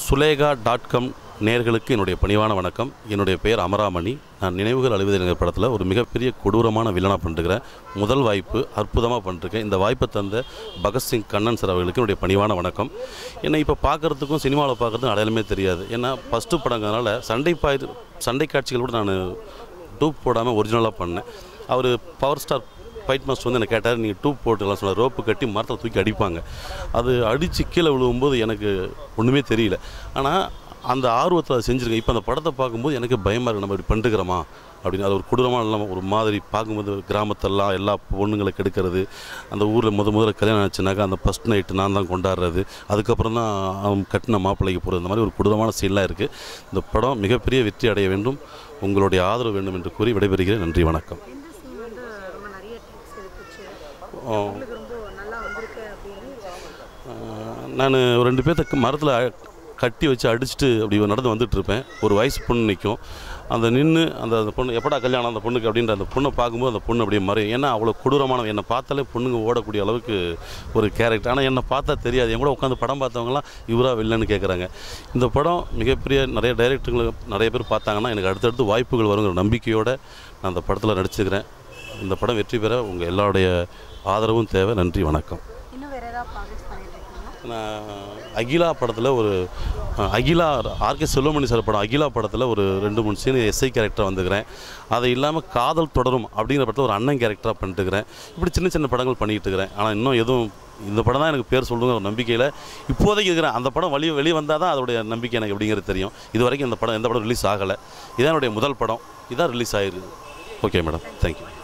Sulekha dot com நேர்களுக்கு என்னுடைய பணிவான வணக்கம் என்னுடைய பெயர் அமராமணி நான் நினைவுகள் அழிவதில் படத்தில் ஒரு மிகப்பெரிய கொடூரமான வில்லனாக பண்ணிருக்கிறேன் முதல் வாய்ப்பு அற்புதமாக பண்ணிருக்கேன் இந்த வாய்ப்பை தந்த பகத்சிங் கண்ணன் சார் அவர்களுக்கு என்னுடைய பணிவான வணக்கம் என்னை இப்போ பார்க்குறதுக்கும் சினிமாவில் பார்க்குறதுக்கும் அடையாளமே தெரியாது ஏன்னா ஃபஸ்ட்டு படங்கிறதுனால சண்டை பாய் சண்டை காட்சிகள் கூட நான் டூப் போடாமல் ஒரிஜினலாக பண்ணேன் அவர் பவர் ஸ்டார் ஃபைட் மாஸ்டர் வந்து என்ன கேட்டார் நீங்கள் டூப் போட்டுலாம் சொன்னார் ரோப்பு கட்டி மரத்தில் தூக்கி அடிப்பாங்க அது அடித்து கீழே விழுவும்போது எனக்கு ஒன்றுமே தெரியல ஆனால் அந்த ஆர்வத்தில் அதை செஞ்சுருக்கேன் இப்போ அந்த படத்தை பார்க்கும்போது எனக்கு பயமாக இருக்குது நம்ம இப்படி பண்ணிருக்கிறோமா அப்படின்னு அது ஒரு கொடூரமாக இல்லாமல் ஒரு மாதிரி பார்க்கும்போது கிராமத்தெல்லாம் எல்லா பொண்ணுங்களை கெடுக்கிறது அந்த ஊரில் முத முதல்ல கல்யாணம் ஆச்சுனாக்கா அந்த ஃபஸ்ட் நைட்டு நான் தான் கொண்டாடுறது அதுக்கப்புறம் தான் அவன் கட்டின மாப்பிள்ளைக்கு போகிறது இந்த மாதிரி ஒரு கொடூரமான சீன்லாம் இருக்குது இந்த படம் மிகப்பெரிய வெற்றி அடைய வேண்டும் உங்களுடைய ஆதரவு வேண்டும் என்று கூறி விடைபெறுகிறேன் நன்றி வணக்கம் எந்த சீன் வந்து ரொம்ப நிறைய டேக்ஸ் எடுத்துச்சு ஆ. உங்களுக்கு ரொம்ப நல்லா வந்திருக்கு அப்படின்னு நான் ஒரு ரெண்டு பேர்த்த மரத்தில் கட்டி வச்சு அடிச்சுட்டு அப்படி நடந்து வந்துட்டு இருப்பேன் ஒரு வயசு பொண்ணு நிற்கும் அந்த நின்று அந்த அந்த பொண்ணு எப்படா கல்யாணம் அந்த பொண்ணுக்கு அப்படின்ற அந்த பொண்ணை பார்க்கும்போது அந்த பொண்ணு அப்படியே மறையும் ஏன்னா அவ்வளோ கொடூரமான என்னை பார்த்தாலே பொண்ணுங்க ஓடக்கூடிய அளவுக்கு ஒரு கேரக்டர் ஆனால் என்னை பார்த்தா தெரியாது என் கூட உட்காந்து படம் பார்த்தவங்களாம் இவரா வில்லன்னு கேட்குறாங்க இந்த படம் மிகப்பெரிய நிறைய டைரக்டர்கள் நிறைய பேர் பார்த்தாங்கன்னா எனக்கு அடுத்தடுத்து வாய்ப்புகள் வருங்கிற நம்பிக்கையோடு நான் அந்த படத்தில் நடிச்சுக்கிறேன் இந்த படம் வெற்றி பெற உங்கள் எல்லாருடைய ஆதரவும் தேவை நன்றி வணக்கம் இன்னும் வேற ஏதாவது ப்ராஜெக்ட்ஸ் பண்ணிட்டு இருக்கீங்க நான் அகிலா படத்தில் ஒரு அஹ், அகிலா ஆர்கே செல்வமணி சார் படம் அகிலா படத்தில் ஒரு ரெண்டு மூணு சீன் எஸ்ஐ கேரக்டராக வந்துக்கிறேன் அது இல்லாமல் காதல் தொடரும் அப்படிங்கிற படத்தில் ஒரு அண்ணன் கேரக்டராக பண்ணிட்டுக்கிறேன் இப்படி சின்ன சின்ன படங்கள் பண்ணிகிட்டு இருக்கிறேன் ஆனால் இன்னும் எதுவும் இந்த படம் தான் எனக்கு பேர் சொல்லுங்க ஒரு நம்பிக்கையில் இப்போதைக்கு இருக்கிறேன் அந்த படம் வெளியே வெளியே வந்தால் தான் அதோடைய நம்பிக்கை எனக்கு எப்படிங்கிறது தெரியும் இது வரைக்கும் இந்த படம் எந்த படம் ரிலீஸ் ஆகலை இதான் என்னுடைய முதல் படம் இதான் ரிலீஸ் ஆகிருக்கு ஓகே மேடம் தேங்க்யூ